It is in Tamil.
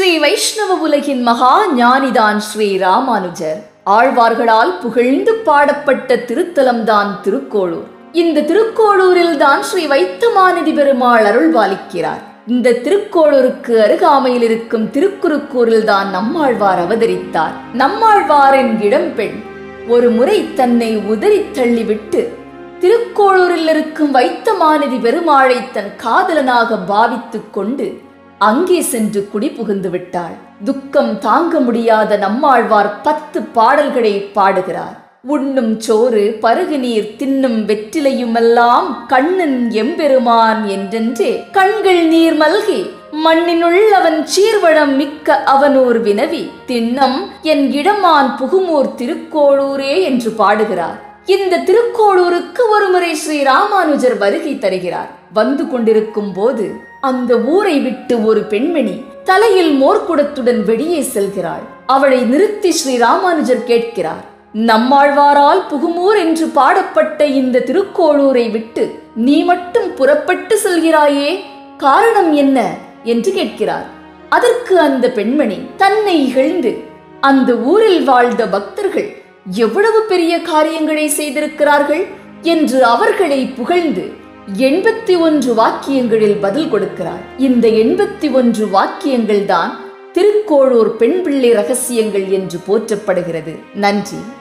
ஸ்ரீ வைஷ்ணவ உலகின் மகா ஞானிதான் ஸ்ரீ ராமானுஜர் ஆழ்வார்களால் புகழ்ந்து பாடப்பட்ட திருத்தலம்தான் திருக்கோளூர் இந்த திருக்கோளூரில் தான் ஸ்ரீ வைத்தமாநிதி பெருமாள் அருள் பாலிக்கிறார் இந்த திருக்கோளூருக்கு அருகாமையில் இருக்கும் திருக்குறுக்கூரில் தான் நம்மாழ்வார் அவதரித்தார் நம்மாழ்வாரின் இளம்பெண் ஒரு முறை தன்னை உதறித் தள்ளிவிட்டு திருக்கோளூரில் இருக்கும் வைத்தமாநிதி பெருமாளை தன் காதலனாக பாவித்துக் கொண்டு அங்கே சென்று குடி புகுந்து விட்டாள் துக்கம் தாங்க முடியாத நம்மாழ்வார் பத்து பாடல்களை பாடுகிறார் உண்ணும் சோறு பருகு நீர் தின்னும் வெற்றிலையுமெல்லாம் கண்ணன் எம்பெருமான் என்றென்றே கண்கள் நீர் மல்கி மண்ணினுள் அவன் சீர்வளம் மிக்க அவனூர் வினவி திண்ணம் என் இடமான் புகுமூர் திருக்கோளூரே என்று பாடுகிறார் இந்த திருக்கோளூருக்கு ஒருமுறை ஸ்ரீ ராமானுஜர் வருகை தருகிறார் வந்து கொண்டிருக்கும் போது அந்த ஊரை விட்டு ஒரு பெண்மணி தலையில் மோர்க்குடத்துடன் வெளியே செல்கிறாள் அவளை நிறுத்தி ஸ்ரீ ராமானுஜர் கேட்கிறார் நம்மாழ்வாரால் புகுமூர் என்று பாடப்பட்ட இந்த திருக்கோளூரை விட்டு நீ மட்டும் புறப்பட்டு செல்கிறாயே காரணம் என்ன என்று கேட்கிறார் அதற்கு அந்த பெண்மணி தன்னை இகழ்ந்து அந்த ஊரில் வாழ்ந்த பக்தர்கள் எவ்வளவு பெரிய காரியங்களை செய்திருக்கிறார்கள் என்று அவர்களை புகழ்ந்து எண்பத்தி ஒன்று வாக்கியங்களில் பதில் கொடுக்கிறார் இந்த எண்பத்தி ஒன்று வாக்கியங்கள் தான் திருக்கோளூர் பெண் பிள்ளை ரகசியங்கள் என்று போற்றப்படுகிறது நன்றி